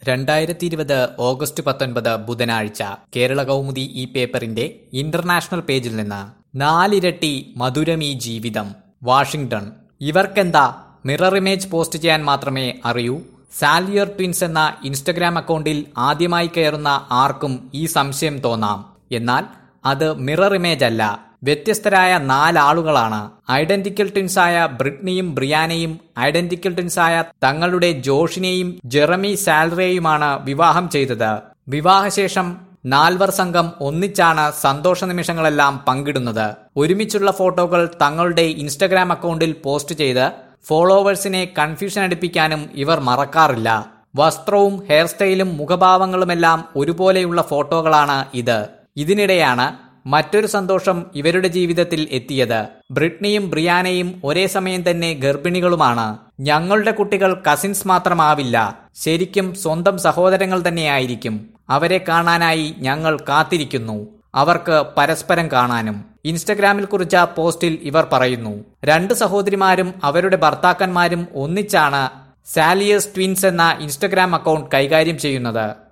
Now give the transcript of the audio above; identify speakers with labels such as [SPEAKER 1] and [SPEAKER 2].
[SPEAKER 1] രണ്ടായിരത്തി ഇരുപത് ഓഗസ്റ്റ് പത്തൊൻപത് ബുധനാഴ്ച കേരള കൗമുദി ഈ പേപ്പറിന്റെ ഇന്റർനാഷണൽ പേജിൽ നിന്ന് നാലിരട്ടി മധുരമീ ജീവിതം വാഷിംഗ്ടൺ ഇവർക്കെന്താ മിറർ ഇമേജ് പോസ്റ്റ് ചെയ്യാൻ മാത്രമേ അറിയൂ സാലിയർ ട്വിൻസ് എന്ന ഇൻസ്റ്റഗ്രാം അക്കൗണ്ടിൽ ആദ്യമായി കയറുന്ന ആർക്കും ഈ സംശയം തോന്നാം എന്നാൽ അത് മിറർ ഇമേജ് അല്ല വ്യത്യസ്തരായ നാലാളുകളാണ് ഐഡന്റിക്കൽ ട്വിൻസായ ബ്രിട്നിയും ബ്രിയാനയും ഐഡന്റിക്കൽ ട്വിൻസായ തങ്ങളുടെ ജോഷിനെയും ജെറമി സാൽറേയുമാണ് വിവാഹം ചെയ്തത് വിവാഹശേഷം നാൽവർ സംഘം ഒന്നിച്ചാണ് സന്തോഷ നിമിഷങ്ങളെല്ലാം പങ്കിടുന്നത് ഒരുമിച്ചുള്ള ഫോട്ടോകൾ തങ്ങളുടെ ഇൻസ്റ്റഗ്രാം അക്കൗണ്ടിൽ പോസ്റ്റ് ചെയ്ത് ഫോളോവേഴ്സിനെ കൺഫ്യൂഷൻ അടിപ്പിക്കാനും ഇവർ മറക്കാറില്ല വസ്ത്രവും ഹെയർ സ്റ്റൈലും മുഖഭാവങ്ങളുമെല്ലാം ഒരുപോലെയുള്ള ഫോട്ടോകളാണ് ഇത് ഇതിനിടെയാണ് മറ്റൊരു സന്തോഷം ഇവരുടെ ജീവിതത്തിൽ എത്തിയത് ബ്രിട്നിയും ബ്രിയാനയും ഒരേ സമയം തന്നെ ഗർഭിണികളുമാണ് ഞങ്ങളുടെ കുട്ടികൾ കസിൻസ് മാത്രമാവില്ല ശരിക്കും സ്വന്തം സഹോദരങ്ങൾ തന്നെയായിരിക്കും അവരെ കാണാനായി ഞങ്ങൾ കാത്തിരിക്കുന്നു അവർക്ക് പരസ്പരം കാണാനും ഇൻസ്റ്റഗ്രാമിൽ കുറിച്ച പോസ്റ്റിൽ ഇവർ പറയുന്നു രണ്ട് സഹോദരിമാരും അവരുടെ ഭർത്താക്കന്മാരും ഒന്നിച്ചാണ് സാലിയസ് ട്വിൻസ് എന്ന ഇൻസ്റ്റഗ്രാം അക്കൗണ്ട് കൈകാര്യം ചെയ്യുന്നത്